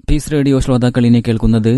piece radio ശ്രോതാക്കൾ ഇനി കേൾക്കുന്നത്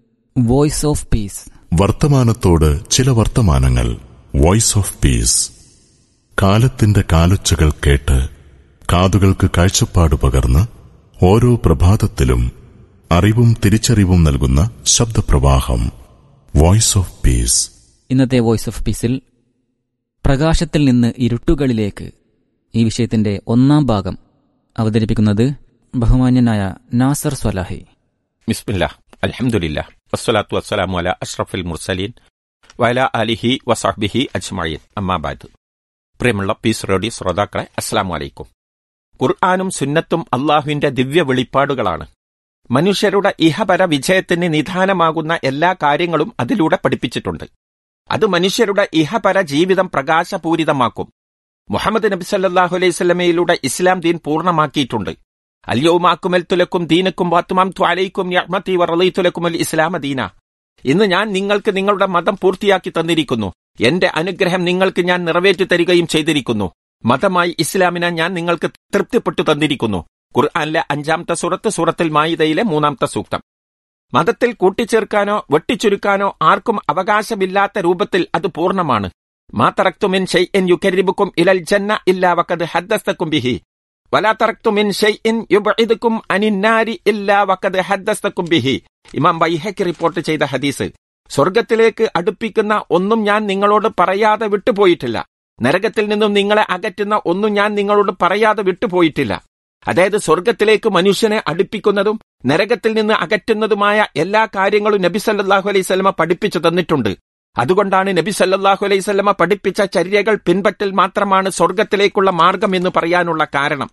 വോയിസ് ഓഫ് പീസ് വർത്തമാനത്തോട് ചില വർത്തമാനങ്ങൾ വോയിസ് ഓഫ് പീസ് കാലത്തിന്റെ കാലൊച്ചകൾ കേട്ട് കാതുകൾക്ക് കാഴ്ചപ്പാട് പകർന്ന് ഓരോ പ്രഭാതത്തിലും അറിവും തിരിച്ചറിവും നൽകുന്ന ശബ്ദപ്രവാഹം വോയിസ് ഓഫ് പീസ് ഇന്നത്തെ വോയിസ് ഓഫ് പീസിൽ പ്രകാശത്തിൽ നിന്ന് ഇരുട്ടുകളിലേക്ക് ഈ വിഷയത്തിന്റെ ഒന്നാം ഭാഗം അവതരിപ്പിക്കുന്നത് ബഹുമാന്യനായ നാസർ സ്വലാഹി ബിസ്മില്ല അൽഹംദുലില്ല വസ്സലാത്തു വസ്സലാമു അല അഷ്റഫുൽ മുർസലീൻ വല അലിഹി വസാഹ്ബിഹി അജ്മയീൻ അമ്മാബാദ് പ്രിയമുള്ള പീസ് റോഡി ശ്രോതാക്കളെ അസ്സലാമു അലൈക്കും ഖുർആാനും സുന്നത്തും അള്ളാഹുവിന്റെ ദിവ്യ വെളിപ്പാടുകളാണ് മനുഷ്യരുടെ ഇഹപര വിജയത്തിന് നിധാനമാകുന്ന എല്ലാ കാര്യങ്ങളും അതിലൂടെ പഠിപ്പിച്ചിട്ടുണ്ട് അത് മനുഷ്യരുടെ ഇഹപര ജീവിതം പ്രകാശപൂരിതമാക്കും മുഹമ്മദ് നബി സല്ലാഹു അലൈഹി സ്വലമയിലൂടെ ഇസ്ലാം ദീൻ പൂർണ്ണമാക്കിയിട്ടുണ്ട് അല്യവുമാക്കുമൽ തുലക്കും ദീനക്കും വാത്തുമാം ത്വാലയിക്കും യഹ്മത്തി വറലൈത്തുലക്കുമൽ ഇസ്ലാമ ദീന ഇന്ന് ഞാൻ നിങ്ങൾക്ക് നിങ്ങളുടെ മതം പൂർത്തിയാക്കി തന്നിരിക്കുന്നു എന്റെ അനുഗ്രഹം നിങ്ങൾക്ക് ഞാൻ നിറവേറ്റി തരികയും ചെയ്തിരിക്കുന്നു മതമായി ഇസ്ലാമിനെ ഞാൻ നിങ്ങൾക്ക് തൃപ്തിപ്പെട്ടു തന്നിരിക്കുന്നു ഖുർആാനിലെ അഞ്ചാമത്തെ സൂറത്ത് സൂറത്തിൽ മായിദയിലെ മൂന്നാമത്തെ സൂക്തം മതത്തിൽ കൂട്ടിച്ചേർക്കാനോ വെട്ടിച്ചുരുക്കാനോ ആർക്കും അവകാശമില്ലാത്ത രൂപത്തിൽ അത് പൂർണ്ണമാണ് മാ തറക്തുമിൻ ഷെയ്ഇൻ യുകരിബുക്കും ഇലൽ ജന്ന ഇല്ലാ വക്കത് ഹദ്ദസ്തക്കും ബിഹി വലാ തറക്തുമിൻ ഷെയ്ഇൻ യുബഇദുക്കും അനിന്നാരി ഇല്ലാ വക്കത് ഹദ്ദസ്തക്കും ബിഹി ഇമാം ബൈഹയ്ക്ക് റിപ്പോർട്ട് ചെയ്ത ഹദീസ് സ്വർഗത്തിലേക്ക് അടുപ്പിക്കുന്ന ഒന്നും ഞാൻ നിങ്ങളോട് പറയാതെ വിട്ടുപോയിട്ടില്ല നരകത്തിൽ നിന്നും നിങ്ങളെ അകറ്റുന്ന ഒന്നും ഞാൻ നിങ്ങളോട് പറയാതെ വിട്ടുപോയിട്ടില്ല അതായത് സ്വർഗത്തിലേക്ക് മനുഷ്യനെ അടുപ്പിക്കുന്നതും നരകത്തിൽ നിന്ന് അകറ്റുന്നതുമായ എല്ലാ കാര്യങ്ങളും നബി സല്ലാഹു അലൈഹി സ്വലമ പഠിപ്പിച്ചു തന്നിട്ടുണ്ട് അതുകൊണ്ടാണ് നബി സല്ലാഹു അലൈഹി സ്വലമ പഠിപ്പിച്ച ചര്യകൾ പിൻപറ്റൽ മാത്രമാണ് സ്വർഗത്തിലേക്കുള്ള മാർഗം എന്ന് പറയാനുള്ള കാരണം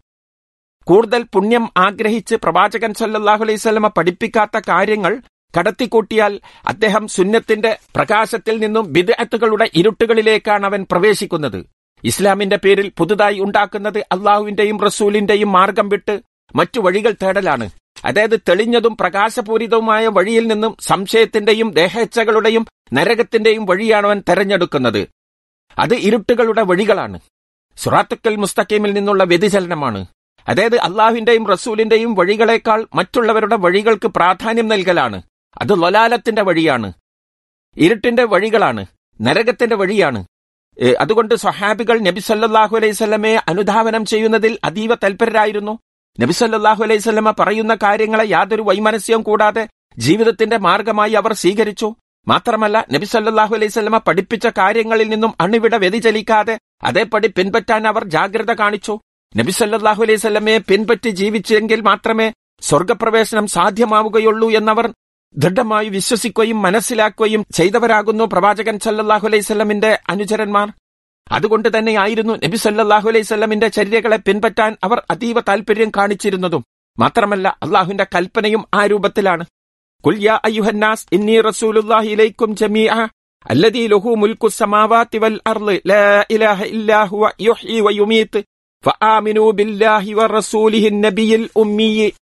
കൂടുതൽ പുണ്യം ആഗ്രഹിച്ച് പ്രവാചകൻ സല്ലാഹു അലൈഹി സ്വലമ പഠിപ്പിക്കാത്ത കാര്യങ്ങൾ കടത്തിക്കൂട്ടിയാൽ അദ്ദേഹം സുന്നത്തിന്റെ പ്രകാശത്തിൽ നിന്നും വിദഗ്ധകളുടെ ഇരുട്ടുകളിലേക്കാണ് അവൻ പ്രവേശിക്കുന്നത് ഇസ്ലാമിന്റെ പേരിൽ പുതുതായി ഉണ്ടാക്കുന്നത് അള്ളാഹുവിന്റെയും റസൂലിന്റെയും മാർഗം വിട്ട് മറ്റു വഴികൾ തേടലാണ് അതായത് തെളിഞ്ഞതും പ്രകാശപൂരിതവുമായ വഴിയിൽ നിന്നും സംശയത്തിന്റെയും ദേഹേച്ഛകളുടെയും നരകത്തിന്റെയും വഴിയാണ് അവൻ തെരഞ്ഞെടുക്കുന്നത് അത് ഇരുട്ടുകളുടെ വഴികളാണ് സുറാത്തുക്കൽ മുസ്തഖീമിൽ നിന്നുള്ള വ്യതിചലനമാണ് അതായത് അള്ളാഹുവിന്റെയും റസൂലിന്റെയും വഴികളെക്കാൾ മറ്റുള്ളവരുടെ വഴികൾക്ക് പ്രാധാന്യം നൽകലാണ് അത് ലൊലാലത്തിന്റെ വഴിയാണ് ഇരുട്ടിന്റെ വഴികളാണ് നരകത്തിന്റെ വഴിയാണ് അതുകൊണ്ട് സ്വഹാബികൾ നബി സല്ലാഹു അലൈഹി സ്വലമയെ അനുധാവനം ചെയ്യുന്നതിൽ അതീവ തൽപരരായിരുന്നു നബി സല്ലാഹു അലൈഹി സ്വലമ പറയുന്ന കാര്യങ്ങളെ യാതൊരു വൈമനസ്യവും കൂടാതെ ജീവിതത്തിന്റെ മാർഗമായി അവർ സ്വീകരിച്ചു മാത്രമല്ല നബി സല്ലാഹു അലൈഹി സ്വലമ പഠിപ്പിച്ച കാര്യങ്ങളിൽ നിന്നും അണുവിട വ്യതിചലിക്കാതെ അതേപടി പിൻപറ്റാൻ അവർ ജാഗ്രത കാണിച്ചു നബി സല്ലാഹു അലൈഹി സ്വലമയെ പിൻപറ്റി ജീവിച്ചെങ്കിൽ മാത്രമേ സ്വർഗപ്രവേശനം സാധ്യമാവുകയുള്ളൂ എന്നവർ ദൃഢമായി വിശ്വസിക്കുകയും മനസ്സിലാക്കുകയും ചെയ്തവരാകുന്നു പ്രവാചകൻ സല്ലാഹു അലൈഹി സ്വലമിന്റെ അനുചരന്മാർ അതുകൊണ്ട് തന്നെയായിരുന്നു നബി സല്ലാഹു അലൈഹി സ്വലമിന്റെ ചര്യകളെ പിൻപറ്റാൻ അവർ അതീവ താൽപര്യം കാണിച്ചിരുന്നതും മാത്രമല്ല അള്ളാഹുവിന്റെ കൽപ്പനയും ആ രൂപത്തിലാണ് കുൽയാ അയ്യുഹന്നാസ് ഇന്നി റസൂലുല്ലാഹി ഇലൈക്കും ജമീഅ الذي له ملك السماوات والأرض لا إله إلا هو يحيي ويميت فآمنوا بالله ورسوله النبي الأمي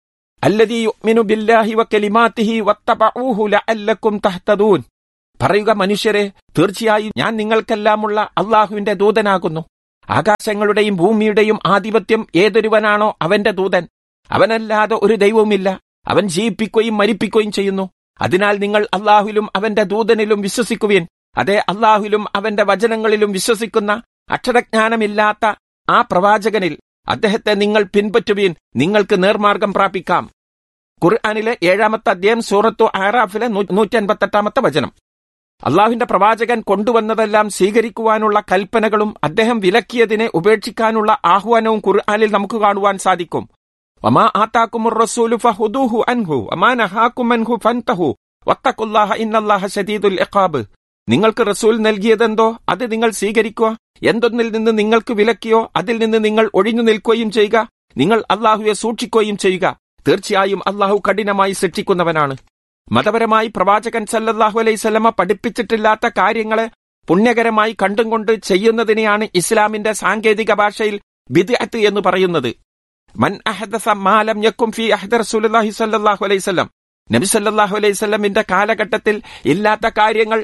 الذي يؤمن بالله وكلماته واتبعوه لعلكم تهتدون പറയുക മനുഷ്യരെ തീർച്ചയായും ഞാൻ നിങ്ങൾക്കെല്ലാമുള്ള അള്ളാഹുവിന്റെ ദൂതനാകുന്നു ആകാശങ്ങളുടെയും ഭൂമിയുടെയും ആധിപത്യം ഏതൊരുവനാണോ അവന്റെ ദൂതൻ അവനല്ലാതെ ഒരു ദൈവവുമില്ല അവൻ ജീവിപ്പിക്കുകയും മരിപ്പിക്കുകയും ചെയ്യുന്നു അതിനാൽ നിങ്ങൾ അള്ളാഹുലും അവന്റെ ദൂതനിലും വിശ്വസിക്കുവിൻ അതേ അള്ളാഹുലും അവന്റെ വചനങ്ങളിലും വിശ്വസിക്കുന്ന അക്ഷരജ്ഞാനമില്ലാത്ത ആ പ്രവാചകനിൽ അദ്ദേഹത്തെ നിങ്ങൾ പിൻപറ്റുവീൻ നിങ്ങൾക്ക് നേർമാർഗം പ്രാപിക്കാം ഖുർആാനിലെ ഏഴാമത്തെ അധ്യായം സൂറത്തു ആറാഫിലെ നൂറ്റി അൻപത്തെട്ടാമത്തെ വചനം അള്ളാഹുവിന്റെ പ്രവാചകൻ കൊണ്ടുവന്നതെല്ലാം സ്വീകരിക്കുവാനുള്ള കൽപ്പനകളും അദ്ദേഹം വിലക്കിയതിനെ ഉപേക്ഷിക്കാനുള്ള ആഹ്വാനവും ഖുർആാനിൽ നമുക്ക് കാണുവാൻ സാധിക്കും വമാ ആത്താക്കുമുർ റസൂലു ഫഹുദൂഹു അൻഹു വമാ നഹാക്കും അൻഹു ഫൻതഹു വത്തഖുല്ലാഹ ഇന്നല്ലാഹ ശദീദുൽ ഇഖാബ് നിങ്ങൾക്ക് റസൂൽ നൽകിയതെന്തോ അത് നിങ്ങൾ സ്വീകരിക്കുക എന്തൊന്നിൽ നിന്ന് നിങ്ങൾക്ക് വിലക്കിയോ അതിൽ നിന്ന് നിങ്ങൾ ഒഴിഞ്ഞു നിൽക്കുകയും ചെയ്യുക നിങ്ങൾ അള്ളാഹുവെ സൂക്ഷിക്കുകയും ചെയ്യുക തീർച്ചയായും അള്ളാഹു കഠിനമായി ശിക്ഷിക്കുന്നവനാണ് മതപരമായി പ്രവാചകൻ സല്ലല്ലാഹു അലൈഹി സ്വലമ പഠിപ്പിച്ചിട്ടില്ലാത്ത കാര്യങ്ങളെ പുണ്യകരമായി കണ്ടും കൊണ്ട് ചെയ്യുന്നതിനെയാണ് ഇസ്ലാമിന്റെ സാങ്കേതിക ഭാഷയിൽ ബിദ്അത്ത് എന്ന് പറയുന്നത് മൻ അഹദസ മാലം യക്കും ഫി അഹദ റസൂലുള്ളാഹി സ്വല്ലല്ലാഹു അലൈഹി വസല്ലം നബി സല്ലല്ലാഹു അലൈഹി വസല്ലമിന്റെ കാലഘട്ടത്തിൽ ഇല്ലാത്ത കാര്യങ്ങൾ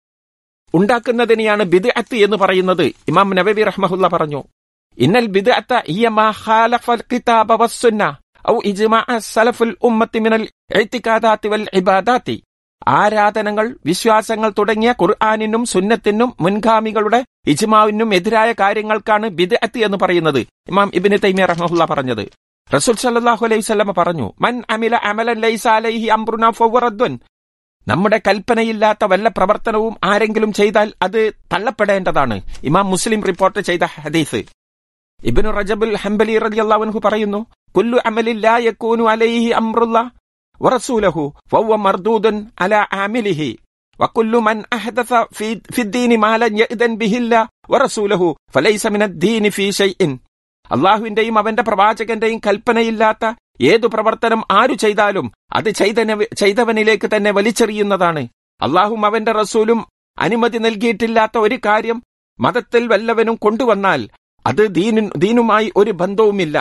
ഉണ്ടാക്കുന്നതിനെയാണ് ബിദ്അത്ത് എന്ന് പറയുന്നത് ഇമാം നബവി റഹ്മഹുല്ല പറഞ്ഞു ഇന്നൽ ബിദ്അത്ത ഹിയ മാ ഖാലഫൽ കിതാബ വസ്സുന്ന ഔ ഇജ്മാ സലഫുൽ ഉമ്മത്തി മിനൽ ഇഅ്തിഖാദാത്തി വൽ ഇബാദാത്തി ആരാധനകൾ വിശ്വാസങ്ങൾ തുടങ്ങിയ ഖുർആാനിനും സുന്നത്തിനും മുൻഗാമികളുടെ ഇജ്മാവിനും എതിരായ കാര്യങ്ങൾക്കാണ് ബിദ്അത്ത് എന്ന് പറയുന്നത് ഇമാം ഇബ്നു തൈമിയ റഹ്മഹുല്ല പറഞ്ഞത് റസൂൽ സല്ലല്ലാഹു അലൈഹി വസല്ലമ പറഞ്ഞു മൻ അമില അമലൻ ലൈസ അലൈഹി അംറുനാ ഫഹുവ റദ്ദുൻ നമ്മുടെ കൽപ്പനയില്ലാത്ത വല്ല പ്രവർത്തനവും ആരെങ്കിലും ചെയ്താൽ അത് തള്ളപ്പെടേണ്ടതാണ് ഇമാം മുസ്ലിം റിപ്പോർട്ട് ചെയ്ത ഹദീസ് ഇബ്നു റജബുൽ ഹംബലി റളിയല്ലാഹു അൻഹു പറയുന്നു കുല്ലു അമലിൻ ലാ യകൂനു അലൈഹി അംറുല്ലാ വറസൂലഹു ഫഹുവ മർദൂദുൻ അലാ ആമിലിഹി وكل من أحدث في في الدين ما لم يأذن به الله ورسوله فليس من الدين في شيء അള്ളാഹുവിന്റെയും അവന്റെ പ്രവാചകന്റെയും കൽപ്പനയില്ലാത്ത ഏതു പ്രവർത്തനം ആരു ചെയ്താലും അത് ചെയ്തന ചെയ്തവനിലേക്ക് തന്നെ വലിച്ചെറിയുന്നതാണ് അള്ളാഹും അവന്റെ റസൂലും അനുമതി നൽകിയിട്ടില്ലാത്ത ഒരു കാര്യം മതത്തിൽ വല്ലവനും കൊണ്ടുവന്നാൽ അത് ദീനു ദീനുമായി ഒരു ബന്ധവുമില്ല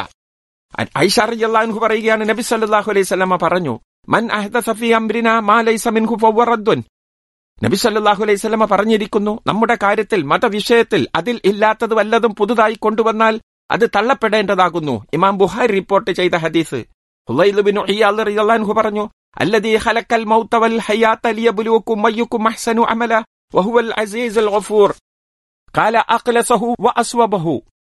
ഐഷാറിയല്ലാഹു പറയുകയാണ് നബി സല്ലല്ലാഹു അലൈഹി സ്വലമ പറഞ്ഞു മൻ അഹ്ദസ ഫീ അംരിനാ മാ ലൈസ മിൻഹു ഫഹുവ റദ്ദുൻ നബി സല്ലല്ലാഹു അലൈഹി സ്വലമ പറഞ്ഞിരിക്കുന്നു നമ്മുടെ കാര്യത്തിൽ മതവിഷയത്തിൽ അതിൽ ഇല്ലാത്തത് വല്ലതും പുതുതായി കൊണ്ടുവന്നാൽ അത് തള്ളപ്പെടേണ്ടതാകുന്നു ഇമാം ബുഹാരി റിപ്പോർട്ട് ചെയ്ത ഹദീസ് ഹുലൈൽ ബിൻ ഇയാൽ റളിയല്ലാഹു പറഞ്ഞു അല്ലദീ ഖലഖൽ മൗത വൽ ഹയാത ലിയബ്ലുവക്കും അയ്യുക്കും അഹ്സനു അമല വഹുവൽ അസീസുൽ ഗഫൂർ قال أقلصه وأصوبه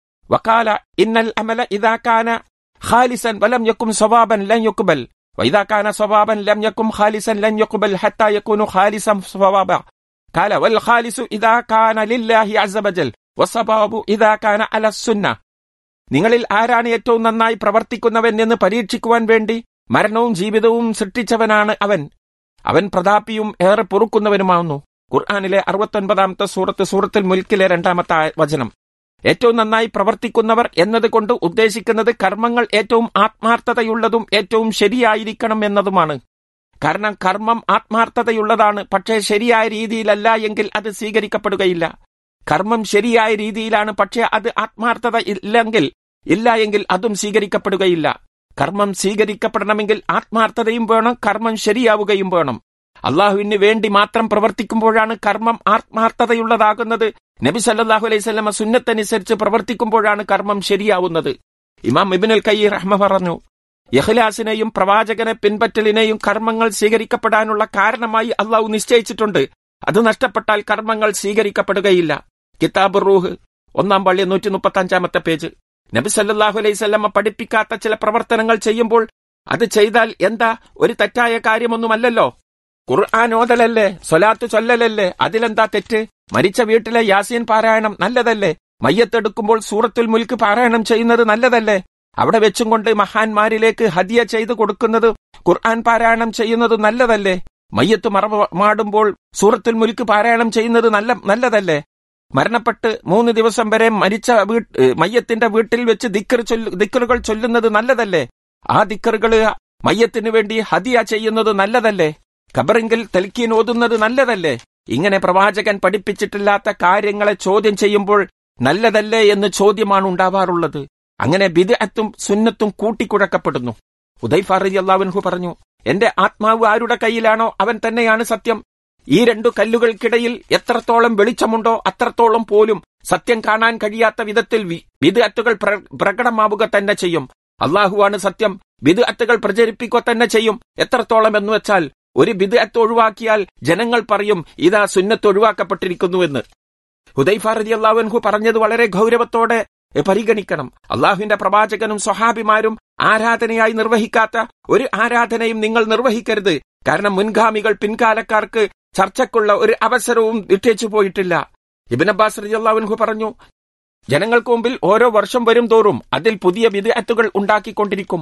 وقال إن الأمل إذا كان خالصا ولم يكن صوابا لن يقبل وإذا كان صوابا لم يكن خالصا لن يقبل حتى يكون خالصا صوابا قال والخالص إذا كان لله عز وجل والصواب إذا كان على السنة നിങ്ങളിൽ ആരാണ് ഏറ്റവും നന്നായി പ്രവർത്തിക്കുന്നവൻ എന്ന് പരീക്ഷിക്കുവാൻ വേണ്ടി മരണവും ജീവിതവും സൃഷ്ടിച്ചവനാണ് അവൻ അവൻ പ്രതാപിയും ഏറെ പൊറുക്കുന്നവനുമാവുന്നു ഖുർആാനിലെ അറുപത്തൊൻപതാമത്തെ സൂറത്ത് സൂറത്തിൽ മുൽക്കിലെ രണ്ടാമത്തെ വചനം ഏറ്റവും നന്നായി പ്രവർത്തിക്കുന്നവർ എന്നതുകൊണ്ട് ഉദ്ദേശിക്കുന്നത് കർമ്മങ്ങൾ ഏറ്റവും ആത്മാർത്ഥതയുള്ളതും ഏറ്റവും ശരിയായിരിക്കണം എന്നതുമാണ് കാരണം കർമ്മം ആത്മാർത്ഥതയുള്ളതാണ് പക്ഷേ ശരിയായ രീതിയിലല്ല എങ്കിൽ അത് സ്വീകരിക്കപ്പെടുകയില്ല കർമ്മം ശരിയായ രീതിയിലാണ് പക്ഷേ അത് ആത്മാർത്ഥത ഇല്ലെങ്കിൽ ഇല്ല എങ്കിൽ അതും സ്വീകരിക്കപ്പെടുകയില്ല കർമ്മം സ്വീകരിക്കപ്പെടണമെങ്കിൽ ആത്മാർത്ഥതയും വേണം കർമ്മം ശരിയാവുകയും വേണം അള്ളാഹുവിന് വേണ്ടി മാത്രം പ്രവർത്തിക്കുമ്പോഴാണ് കർമ്മം ആത്മാർത്ഥതയുള്ളതാകുന്നത് നബി സല്ലാഹു അലൈഹി സ്വലമ സുന്നത്തനുസരിച്ച് പ്രവർത്തിക്കുമ്പോഴാണ് കർമ്മം ശരിയാവുന്നത് ഇമാം ഇബിനുൽ കൈ റഹ്മ പറഞ്ഞു യഹ്ലാസിനെയും പ്രവാചകനെ പിൻപറ്റലിനെയും കർമ്മങ്ങൾ സ്വീകരിക്കപ്പെടാനുള്ള കാരണമായി അള്ളാഹു നിശ്ചയിച്ചിട്ടുണ്ട് അത് നഷ്ടപ്പെട്ടാൽ കർമ്മങ്ങൾ സ്വീകരിക്കപ്പെടുകയില്ല കിതാബ് റൂഹ് ഒന്നാം പള്ളി നൂറ്റി മുപ്പത്തി അഞ്ചാമത്തെ പേജ് നബി സല്ലാഹു അലൈഹി സ്വല്ലമ്മ പഠിപ്പിക്കാത്ത ചില പ്രവർത്തനങ്ങൾ ചെയ്യുമ്പോൾ അത് ചെയ്താൽ എന്താ ഒരു തെറ്റായ കാര്യമൊന്നുമല്ലല്ലോ ഖുർആൻ ഓതലല്ലേ സ്വലാത്ത് ചൊല്ലലല്ലേ അതിലെന്താ തെറ്റ് മരിച്ച വീട്ടിലെ യാസീൻ പാരായണം നല്ലതല്ലേ മയ്യത്തെടുക്കുമ്പോൾ സൂറത്തുൽ മുൽക്ക് പാരായണം ചെയ്യുന്നത് നല്ലതല്ലേ അവിടെ വെച്ചും കൊണ്ട് മഹാന്മാരിലേക്ക് ഹദിയ ചെയ്തു കൊടുക്കുന്നത് ഖുർആൻ പാരായണം ചെയ്യുന്നത് നല്ലതല്ലേ മയ്യത്ത് മറമാടുമ്പോൾ സൂറത്തുൽ മുൽക്ക് പാരായണം ചെയ്യുന്നത് നല്ല നല്ലതല്ലേ മരണപ്പെട്ട് മൂന്ന് ദിവസം വരെ മരിച്ച വീട്ട് മയ്യത്തിന്റെ വീട്ടിൽ വെച്ച് ദിക്കർ ചൊല്ലു ദിക്കറുകൾ ചൊല്ലുന്നത് നല്ലതല്ലേ ആ ദിക്കറുകൾ മയ്യത്തിന് വേണ്ടി ഹദിയ ചെയ്യുന്നത് നല്ലതല്ലേ ഖബറിങ്കിൽ തെൽക്കീൻ ഓതുന്നത് നല്ലതല്ലേ ഇങ്ങനെ പ്രവാചകൻ പഠിപ്പിച്ചിട്ടില്ലാത്ത കാര്യങ്ങളെ ചോദ്യം ചെയ്യുമ്പോൾ നല്ലതല്ലേ എന്ന് ചോദ്യമാണ് ഉണ്ടാവാറുള്ളത് അങ്ങനെ ബിദ്അത്തും സുന്നത്തും കൂട്ടിക്കുഴക്കപ്പെടുന്നു ഉദൈഫാറി അള്ളാഹുൻഹു പറഞ്ഞു എന്റെ ആത്മാവ് ആരുടെ കയ്യിലാണോ അവൻ തന്നെയാണ് സത്യം ഈ രണ്ടു കല്ലുകൾക്കിടയിൽ എത്രത്തോളം വെളിച്ചമുണ്ടോ അത്രത്തോളം പോലും സത്യം കാണാൻ കഴിയാത്ത വിധത്തിൽ വിദ്അത്തുകൾ പ്രകടമാവുക തന്നെ ചെയ്യും അള്ളാഹുവാണ് സത്യം വിദ്അത്തുകൾ പ്രചരിപ്പിക്കുക തന്നെ ചെയ്യും എത്രത്തോളം എന്ന് വെച്ചാൽ ഒരു ബിദ്അത്ത് ഒഴിവാക്കിയാൽ ജനങ്ങൾ പറയും ഇതാ സുന്നത്ത് ഒഴിവാക്കപ്പെട്ടിരിക്കുന്നുവെന്ന് ഹുദൈഫാറതി അള്ളാഹുൻഹു പറഞ്ഞത് വളരെ ഗൗരവത്തോടെ പരിഗണിക്കണം അള്ളാഹുവിന്റെ പ്രവാചകനും സ്വഹാബിമാരും ആരാധനയായി നിർവഹിക്കാത്ത ഒരു ആരാധനയും നിങ്ങൾ നിർവഹിക്കരുത് കാരണം മുൻഗാമികൾ പിൻകാലക്കാർക്ക് ചർച്ചക്കുള്ള ഒരു അവസരവും വിട്ടേച്ചു പോയിട്ടില്ല ഇബിൻ അബ്ബാസ് റളിയല്ലാഹു പറഞ്ഞു ജനങ്ങൾക്ക് മുമ്പിൽ ഓരോ വർഷം വരും തോറും അതിൽ പുതിയ വിദഗ്ധത്തുകൾ ഉണ്ടാക്കിക്കൊണ്ടിരിക്കും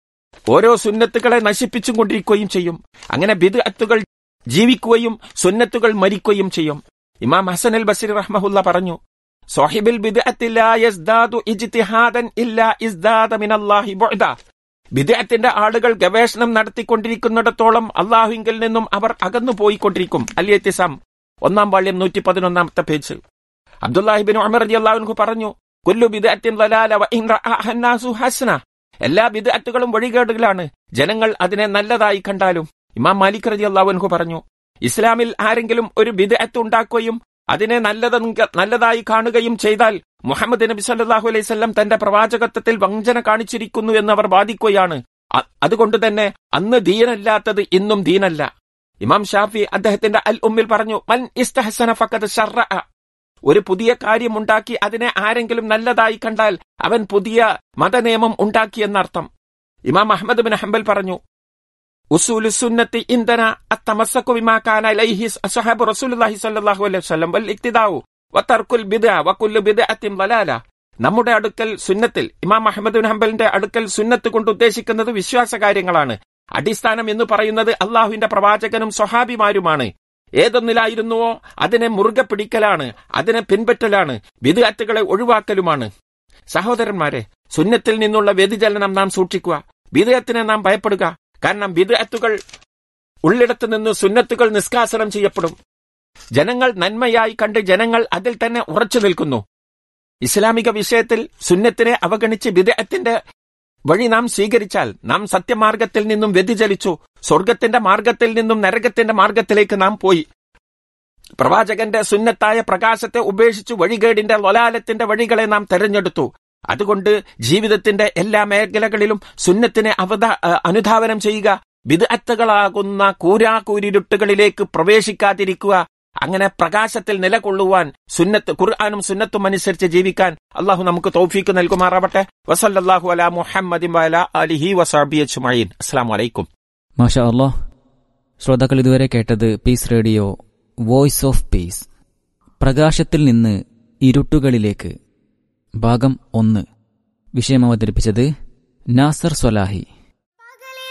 ഓരോ സുന്നത്തുകളെ നശിപ്പിച്ചും കൊണ്ടിരിക്കുകയും ചെയ്യും അങ്ങനെ ബിദ്അത്തുകൾ ജീവിക്കുകയും സുന്നത്തുകൾ മരിക്കുകയും ചെയ്യും ഇമാം ഹസൻ അൽ ബസീർ റഹ്മഹുല്ല പറഞ്ഞു സാഹിബിൽ ബിദ്അത്തിന്റെ ആളുകൾ ഗവേഷണം നടത്തിക്കൊണ്ടിരിക്കുന്നിടത്തോളം അള്ളാഹുവിങ്കിൽ നിന്നും അവർ അകന്നു പോയിക്കൊണ്ടിരിക്കും അലിയത്തിസാം ഒന്നാം വാള്യം നൂറ്റി പതിനൊന്നാമത്തെ പേജ് അബ്ദുല്ലാഹിബിൻ ഉമർ അലി അള്ളാഹുൻഹു പറഞ്ഞു കുല്ലു ബിദ്അത്തിൻ ളലാല വ ഇൻ റഅഹ അന്നാസു ഹസ്ന എല്ലാ ബിദ്അത്തുകളും വഴികേടുകളാണ് ജനങ്ങൾ അതിനെ നല്ലതായി കണ്ടാലും ഇമാം മാലിക് റലി അള്ളാഹുൻഹു പറഞ്ഞു ഇസ്ലാമിൽ ആരെങ്കിലും ഒരു ബിദ്അത്ത് ഉണ്ടാക്കുകയും അതിനെ നല്ലത് നല്ലതായി കാണുകയും ചെയ്താൽ മുഹമ്മദ് നബി സല്ലാഹു അലൈഹി സ്വല്ലം തന്റെ പ്രവാചകത്വത്തിൽ വഞ്ചന കാണിച്ചിരിക്കുന്നു എന്ന് അവർ വാദിക്കുകയാണ് അ- അതുകൊണ്ട് തന്നെ അന്ന് ദീനല്ലാത്തത് ഇന്നും ദീനല്ല ഇമാം ഷാഫി അദ്ദേഹത്തിന്റെ അൽ ഉമ്മിൽ പറഞ്ഞു മൻ ഇസ്തഹസന ഫഖദ് ശർറഅ ഒരു പുതിയ കാര്യമുണ്ടാക്കി അതിനെ ആരെങ്കിലും നല്ലതായി കണ്ടാൽ അവൻ പുതിയ മതനിയമം ഉണ്ടാക്കിയെന്നർത്ഥം ഇമാം അഹമ്മദ് ബിൻ ഹംബൽ പറഞ്ഞു ഉസൂലു സുന്നത്തി ഇന്ധന അത്തമസ്സക്കു ബിമാ കാന ഇലൈഹി അസ്ഹബു റസൂലുള്ളാഹി സ്വല്ലല്ലാഹു അലൈഹി വസല്ലം വൽ ഇക്തിദാഉ വതർക്കുൽ ബിദ്അ വകുല്ലു ബിദ്അത്തിൻ ളലാല നമ്മുടെ അടുക്കൽ സുന്നത്തിൽ ഇമാം അഹമ്മദ് ബിൻ ഹംബലിന്റെ അടുക്കൽ സുന്നത്ത് കൊണ്ട് ഉദ്ദേശിക്കുന്നത് വിശ്വാസ കാര്യങ്ങളാണ് അടിസ്ഥാനം എന്ന് പറയുന്നത് അള്ളാഹുവിന്റെ പ്രവാചകനും സ്വഹാബിമാരുമാണ് ഏതൊന്നിലായിരുന്നുവോ അതിനെ മുറുകെ പിടിക്കലാണ് അതിനെ പിൻപറ്റലാണ് വിദ്യാർത്ഥികളെ ഒഴിവാക്കലുമാണ് സഹോദരന്മാരെ സുന്നത്തിൽ നിന്നുള്ള വ്യതിചലനം നാം സൂക്ഷിക്കുക വിദയത്തിനെ നാം ഭയപ്പെടുക കാരണം വിദയത്തുകൾ ഉള്ളിടത്തു നിന്ന് സുന്നത്തുകൾ നിഷ്കാസനം ചെയ്യപ്പെടും ജനങ്ങൾ നന്മയായി കണ്ട് ജനങ്ങൾ അതിൽ തന്നെ ഉറച്ചു നിൽക്കുന്നു ഇസ്ലാമിക വിഷയത്തിൽ സുന്നത്തിനെ അവഗണിച്ച് വിദയത്തിന്റെ വഴി നാം സ്വീകരിച്ചാൽ നാം സത്യമാർഗത്തിൽ നിന്നും വ്യതിചലിച്ചു സ്വർഗത്തിന്റെ മാർഗത്തിൽ നിന്നും നരകത്തിന്റെ മാർഗത്തിലേക്ക് നാം പോയി പ്രവാചകന്റെ സുന്നത്തായ പ്രകാശത്തെ ഉപേക്ഷിച്ചു വഴികേടിന്റെ ലൊലാലത്തിന്റെ വഴികളെ നാം തെരഞ്ഞെടുത്തു അതുകൊണ്ട് ജീവിതത്തിന്റെ എല്ലാ മേഖലകളിലും സുന്നത്തിനെ അവത അഹ് അനുധാവനം ചെയ്യുക വിദഗ്ധകളാകുന്ന കൂരാകൂരിരുട്ടുകളിലേക്ക് പ്രവേശിക്കാതിരിക്കുക അങ്ങനെ പ്രകാശത്തിൽ നിലകൊള്ളുവാൻ സുന്നത്ത് ഖുർആാനും സുന്നത്തും അനുസരിച്ച് ജീവിക്കാൻ അള്ളാഹു നമുക്ക് തൗഫീക്ക് നൽകുമാറാവട്ടെ വസല്ലാഹു അല മുഹമ്മദി വല അലിഹി വസാബി അജ്മഈൻ അസ്സാം വലൈക്കും മാഷാ അള്ളാഹ് ശ്രോതാക്കൾ ഇതുവരെ കേട്ടത് peace radio voice of peace പ്രകാശത്തിൽ നിന്ന് ഇരുട്ടുകളിലേക്ക് ഭാഗം ഒന്ന് വിഷയം അവതരിപ്പിച്ചത് നാസർ സ്വലാഹി